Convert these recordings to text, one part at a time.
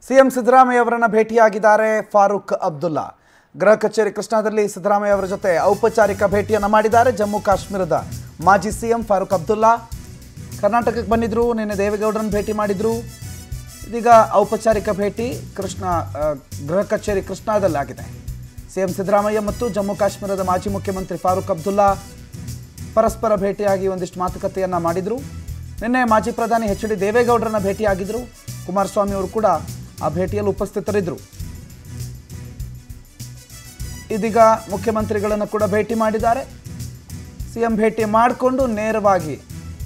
CM Siddaramaiah ಅವರನ್ನ ಭೇಟಿಯಾಗಿದ್ದಾರೆ ಫಾರೂಕ್ ಅಬ್ದುಲ್ಲಾ ಗೃಹ ಕಚೇರಿ ಕೃಷ್ಣಾದಲ್ಲಿ ಸಿದ್ದರಾಮಯ್ಯ ಅವರ ಜೊತೆ ಔಪಚಾರಿಕ ಭೇಟಿಯನ್ನು ಮಾಡಿದ್ದಾರೆ ಜಮ್ಮು ಕಾಶ್ಮೀರದ ಮಾಜಿ ಸಿಎಂ ಫಾರೂಕ್ ಅಬ್ದುಲ್ಲಾ ಕರ್ನಾಟಕಕ್ಕೆ ಬಂದಿದ್ರು ನಿನ್ನೆ ದೇವೇಗೌಡರನ್ನ ಭೇಟಿ ಮಾಡಿದ್ರು ಇದೀಗ ಔಪಚಾರಿಕ ಭೇಟಿ ಕೃಷ್ಣ ಆ, ಗೃಹ ಕಚೇರಿ ಕೃಷ್ಣಾದಲ್ಲಾಗಿದೆ ಸಿಎಂ ಸಿದ್ದರಾಮಯ್ಯ ಮತ್ತು ಜಮ್ಮು ಕಾಶ್ಮೀರದ ಮಾಜಿ ಮುಖ್ಯಮಂತ್ರಿ ಫಾರೂಕ್ ಅಬ್ದುಲ್ಲಾ ಪರಸ್ಪರ ಭೇಟಿಯಾಗಿ ಒಂದಿಷ್ಟು ಮಾತುಕತೆಯನ್ನ ಮಾಡಿದ್ರು ನಿನ್ನೆ ಮಾಜಿ ಪ್ರಧಾನಿ ಎಚ್ ಡಿ ದೇವೇಗೌಡರನ್ನ ಭೇಟಿಯಾಗಿದ್ರು ಕುಮಾರಸ್ವಾಮಿ ಅವರು ಕೂಡ ಆ ಭೇಟಿಯಲ್ಲಿ ಉಪಸ್ಥಿತರಿದ್ದರು ಇದೀಗ ಮುಖ್ಯಮಂತ್ರಿಗಳನ್ನು ಕೂಡ ಭೇಟಿ ಮಾಡಿದ್ದಾರೆ ಸಿಎಂ ಭೇಟಿ ಮಾಡಿಕೊಂಡು ನೇರವಾಗಿ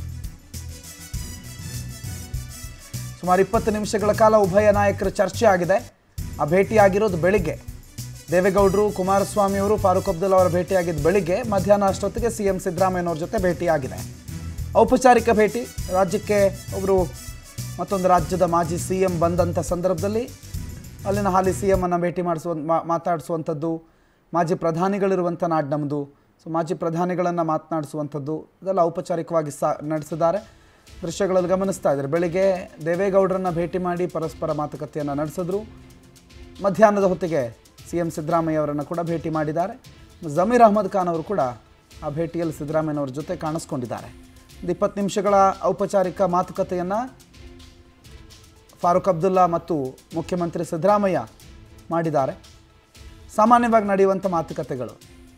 ಸುಮಾರು ಇಪ್ಪತ್ತು ನಿಮಿಷಗಳ ಕಾಲ ಉಭಯ ನಾಯಕರ ಚರ್ಚೆ ಆಗಿದೆ ಆ ಭೇಟಿ ಆಗಿರೋದು ಬೆಳಿಗ್ಗೆ ದೇವೇಗೌಡರು ಕುಮಾರಸ್ವಾಮಿ ಅವರು ಫಾರೂಕ್ ಅಬ್ದುಲ್ಲಾ ಅವರ ಭೇಟಿಯಾಗಿದ್ದು ಬೆಳಿಗ್ಗೆ ಮಧ್ಯಾಹ್ನ ಅಷ್ಟೊತ್ತಿಗೆ ಸಿ ಎಂ ಸಿದ್ದರಾಮಯ್ಯನವ್ರ ಜೊತೆ ಭೇಟಿಯಾಗಿದೆ ಔಪಚಾರಿಕ ಭೇಟಿ ರಾಜ್ಯಕ್ಕೆ ಒಬ್ಬರು ಮತ್ತೊಂದು ರಾಜ್ಯದ ಮಾಜಿ ಸಿ ಎಂ ಬಂದಂಥ ಸಂದರ್ಭದಲ್ಲಿ ಅಲ್ಲಿನ ಹಾಲಿ ಸಿ ಎಮ್ ಅನ್ನು ಭೇಟಿ ಮಾಡಿಸುವ ಮಾ- ಮಾತಾಡಿಸುವಂಥದ್ದು ಮಾಜಿ ಪ್ರಧಾನಿಗಳಿರುವಂಥ ನಾಡು ನಮ್ಮದು ಸೊ ಮಾಜಿ ಪ್ರಧಾನಿಗಳನ್ನು ಮಾತನಾಡಿಸುವಂಥದ್ದು ಇದೆಲ್ಲ ಔಪಚಾರಿಕವಾಗಿ ಸಾ ನಡೆಸಿದ್ದಾರೆ ದೃಶ್ಯಗಳಲ್ಲಿ ಗಮನಿಸ್ತಾ ಇದ್ದಾರೆ ಬೆಳಿಗ್ಗೆ ದೇವೇಗೌಡರನ್ನ ಭೇಟಿ ಮಾಡಿ ಪರಸ್ಪರ ಮಾತುಕತೆಯನ್ನು ನಡೆಸಿದ್ರು ಮಧ್ಯಾಹ್ನದ ಹೊತ್ತಿಗೆ ಸಿ ಎಂ ಸಿದ್ದರಾಮಯ್ಯ ಅವರನ್ನು ಕೂಡ ಭೇಟಿ ಮಾಡಿದ್ದಾರೆ ಜಮೀರ್ ಅಹಮದ್ ಖಾನ್ ಅವರು ಕೂಡ ಆ ಭೇಟಿಯಲ್ಲಿ ಸಿದ್ದರಾಮಯ್ಯನವ್ರ ಜೊತೆ ಕಾಣಿಸ್ಕೊಂಡಿದ್ದಾರೆ ಒಂದು ಇಪ್ಪತ್ತು ನಿಮಿಷಗಳ ಔಪಚಾರಿಕ ಮಾತುಕತೆಯನ್ನು ಫಾರೂಕ್ ಅಬ್ದುಲ್ಲಾ ಮತ್ತು ಮುಖ್ಯಮಂತ್ರಿ ಸಿದ್ದರಾಮಯ್ಯ ಮಾಡಿದ್ದಾರೆ ಸಾಮಾನ್ಯವಾಗಿ ನಡೆಯುವಂಥ ಮಾತುಕತೆಗಳು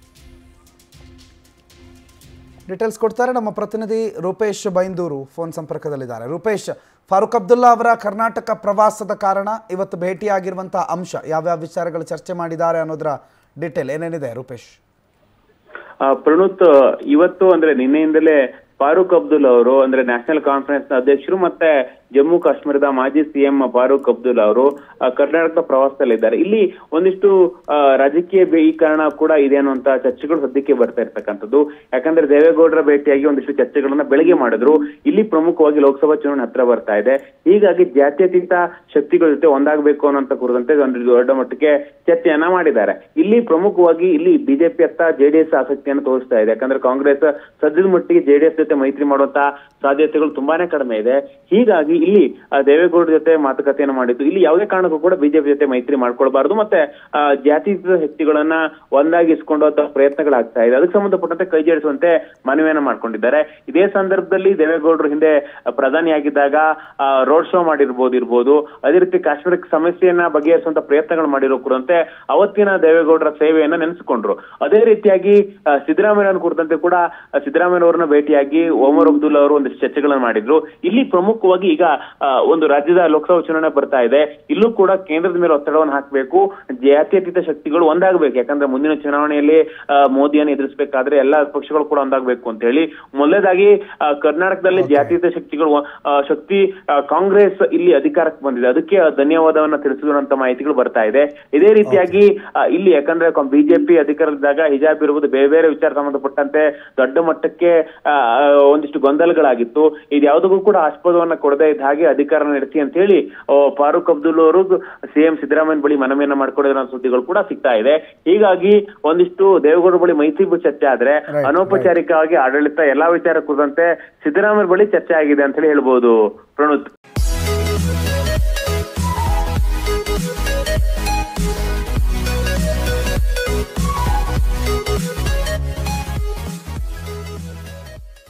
ಡೀಟೇಲ್ಸ್ ಕೊಡ್ತಾರೆ ನಮ್ಮ ಪ್ರತಿನಿಧಿ ರೂಪೇಶ್ ಬೈಂದೂರು ಫೋನ್ ಸಂಪರ್ಕದಲ್ಲಿದ್ದಾರೆ ರೂಪೇಶ್ ಫಾರೂಕ್ ಅಬ್ದುಲ್ಲಾ ಅವರ ಕರ್ನಾಟಕ ಪ್ರವಾಸದ ಕಾರಣ ಇವತ್ತು ಭೇಟಿಯಾಗಿರುವಂಥ ಅಂಶ ಯಾವ್ಯಾವ ವಿಚಾರಗಳು ಚರ್ಚೆ ಮಾಡಿದ್ದಾರೆ ಅನ್ನೋದರ ಡೀಟೇಲ್ ಏನೇನಿದೆ ರೂಪೇಶ್ ಆ, ಪ್ರಣುತ್ ಇವತ್ತು ಅಂದ್ರೆ ನಿನ್ನೆಯಿಂದಲೇ ಫಾರೂಕ್ ಅಬ್ದುಲ್ ಅವರು ಅಂದ್ರೆ ನ್ಯಾಷನಲ್ ಕಾನ್ಫರೆನ್ಸ್ ನ ಅಧ್ಯಕ್ಷರು ಮತ್ತೆ ಜಮ್ಮು ಕಾಶ್ಮೀರದ ಮಾಜಿ ಸಿಎಂ ಫಾರೂಕ್ ಅಬ್ದುಲ್ ಅವರು ಆ, ಕರ್ನಾಟಕ ಪ್ರವಾಸದಲ್ಲಿದ್ದಾರೆ ಇಲ್ಲಿ ಒಂದಿಷ್ಟು ಆ, ರಾಜಕೀಯ ಬೇಯಿಕರಣ ಕೂಡ ಇದೆ ಅನ್ನುವಂತ ಚರ್ಚೆಗಳು ಸದ್ಯಕ್ಕೆ ಬರ್ತಾ ಇರ್ತಕ್ಕಂಥದ್ದು ಯಾಕಂದ್ರೆ ದೇವೇಗೌಡರ ಭೇಟಿಯಾಗಿ ಒಂದಿಷ್ಟು ಚರ್ಚೆಗಳನ್ನ ಬೆಳಗ್ಗೆ ಮಾಡಿದ್ರು ಇಲ್ಲಿ ಪ್ರಮುಖವಾಗಿ ಲೋಕಸಭಾ ಚುನಾವಣೆ ಹತ್ರ ಬರ್ತಾ ಇದೆ ಹೀಗಾಗಿ ಜಾತ್ಯತೀತ ಶಕ್ತಿಗಳ ಜೊತೆ ಒಂದಾಗಬೇಕು ಅನ್ನೋಂತ ಕುರಿತಂತೆ ಒಂದು ದೊಡ್ಡ ಮಟ್ಟಕ್ಕೆ ಚರ್ಚೆಯನ್ನ ಮಾಡಿದ್ದಾರೆ ಇಲ್ಲಿ ಪ್ರಮುಖವಾಗಿ ಇಲ್ಲಿ ಬಿಜೆಪಿ ಅತ್ತ ಜೆಡಿಎಸ್ ಆಸಕ್ತಿಯನ್ನು ತೋರಿಸ್ತಾ ಇದೆ ಯಾಕಂದ್ರೆ ಕಾಂಗ್ರೆಸ್ ಸದ್ಯದ ಮಟ್ಟಿಗೆ ಜೆಡಿಎಸ್ ಜೊತೆ ಮೈತ್ರಿ ಮಾಡುವಂತ ಸಾಧ್ಯತೆಗಳು ತುಂಬಾನೇ ಕಡಿಮೆ ಇದೆ ಹೀಗಾಗಿ ಇಲ್ಲಿ ಆ, ದೇವೇಗೌಡರ ಜೊತೆ ಮಾತುಕತೆಯನ್ನು ಮಾಡಿದ್ದು ಇಲ್ಲಿ ಯಾವುದೇ ಕಾರಣಕ್ಕೂ ಕೂಡ ಬಿಜೆಪಿ ಜೊತೆ ಮೈತ್ರಿ ಮಾಡ್ಕೊಳ್ಬಾರ್ದು ಮತ್ತೆ ಆ, ಜಾತ್ಯತೀತ ಶಕ್ತಿಗಳನ್ನ ಒಂದಾಗಿಸ್ಕೊಂಡಂತ ಪ್ರಯತ್ನಗಳಾಗ್ತಾ ಇದೆ ಅದಕ್ಕೆ ಸಂಬಂಧಪಟ್ಟಂತೆ ಕೈ ಜೋಡಿಸುವಂತೆ ಮನವಿಯನ್ನ ಮಾಡ್ಕೊಂಡಿದ್ದಾರೆ ಇದೇ ಸಂದರ್ಭದಲ್ಲಿ ದೇವೇಗೌಡರು ಹಿಂದೆ ಪ್ರಧಾನಿಯಾಗಿದ್ದಾಗ ರೋಡ್ ಶೋ ಮಾಡಿರ್ಬೋದು ಇರ್ಬೋದು ಅದೇ ರೀತಿ ಕಾಶ್ಮೀರ ಸಮಸ್ಯೆಯನ್ನ ಬಗೆಹರಿಸುವಂತ ಪ್ರಯತ್ನಗಳು ಮಾಡಿರೋ ಕುರಿತಂತೆ ಅವತ್ತಿನ ದೇವೇಗೌಡರ ಸೇವೆಯನ್ನ ನೆನೆಸಿಕೊಂಡ್ರು ಅದೇ ರೀತಿಯಾಗಿ ಆ, ಸಿದ್ದರಾಮಯ್ಯನ ಕುರಿತಂತೆ ಕೂಡ ಆ, ಸಿದ್ದರಾಮಯ್ಯನವರನ್ನ ಭೇಟಿಯಾಗಿ ಓಮರ್ ಅಬ್ದುಲ್ಲಾ ಅವರು ಒಂದಿಷ್ಟು ಚರ್ಚೆಗಳನ್ನ ಮಾಡಿದ್ರು ಇಲ್ಲಿ ಪ್ರಮುಖವಾಗಿ ಈಗ ಆ, ಒಂದು ರಾಜ್ಯದ ಲೋಕಸಭಾ ಚುನಾವಣೆ ಬರ್ತಾ ಇದೆ ಇಲ್ಲೂ ಕೂಡ ಕೇಂದ್ರದ ಮೇಲೆ ಒತ್ತಡವನ್ನು ಹಾಕಬೇಕು ಜಾತ್ಯತೀತ ಶಕ್ತಿಗಳು ಒಂದಾಗಬೇಕು ಯಾಕಂದ್ರೆ ಮುಂದಿನ ಚುನಾವಣೆಯಲ್ಲಿ ಆ, ಮೋದಿಯನ್ನು ಎದುರಿಸಬೇಕಾದ್ರೆ ಎಲ್ಲಾ ಪಕ್ಷಗಳು ಕೂಡ ಒಂದಾಗಬೇಕು ಅಂತ ಹೇಳಿ ಮೊದಲೇದಾಗಿ ಆ, ಕರ್ನಾಟಕದಲ್ಲಿ ಜಾತ್ಯತೀತ ಶಕ್ತಿಗಳು ಆ, ಶಕ್ತಿ ಆ, ಕಾಂಗ್ರೆಸ್ ಇಲ್ಲಿ ಅಧಿಕಾರಕ್ಕೆ ಬಂದಿದೆ ಅದಕ್ಕೆ ಧನ್ಯವಾದವನ್ನ ತಿಳಿಸಿರುವಂತ ಮಾಹಿತಿಗಳು ಬರ್ತಾ ಇದೆ ಇದೇ ರೀತಿಯಾಗಿ ಆ, ಇಲ್ಲಿ ಯಾಕಂದ್ರೆ ಬಿಜೆಪಿ ಅಧಿಕಾರದಾಗ ಹಿಜಾಬ್ ಇರುವುದು ಬೇರೆ ಬೇರೆ ವಿಚಾರ ಸಂಬಂಧಪಟ್ಟಂತೆ ದೊಡ್ಡ ಮಟ್ಟಕ್ಕೆ ಆ, ಆ, ಒಂದಿಷ್ಟು ಗೊಂದಲಗಳಾಗಿತ್ತು ಇದು ಯಾವುದಕ್ಕೂ ಕೂಡ ಆಸ್ಪದವನ್ನ ಕೊಡದೇ ಇದ್ದ ಹಾಗೆ ಅಧಿಕಾರ ನಡೆಸಿ ಅಂತ ಹೇಳಿ ಆ, ಫಾರೂಕ್ ಅಬ್ದುಲ್ ಅವರು ಸಿಎಂ ಸಿದ್ದರಾಮಯ್ಯ ಬಳಿ ಮನವಿಯನ್ನ ಮಾಡ್ಕೊಂಡಿರೋ ಸುದ್ದಿಗಳು ಕೂಡ ಸಿಗ್ತಾ ಇದೆ ಹೀಗಾಗಿ ಒಂದಿಷ್ಟು ದೇವೇಗೌಡ ಬಳಿ ಮೈತ್ರಿ ಬಿಟ್ಟು ಚರ್ಚೆ ಆದ್ರೆ Right, ಅನೌಪಚಾರಿಕವಾಗಿ ಆಡಳಿತ ಎಲ್ಲಾ ವಿಚಾರ ಕುರಿತಂತೆ ಸಿದ್ದರಾಮಯ್ಯ ಬಳಿ ಚರ್ಚೆ ಆಗಿದೆ ಅಂತ ಹೇಳಿ ಹೇಳ್ಬೋದು ಪ್ರಣುತ್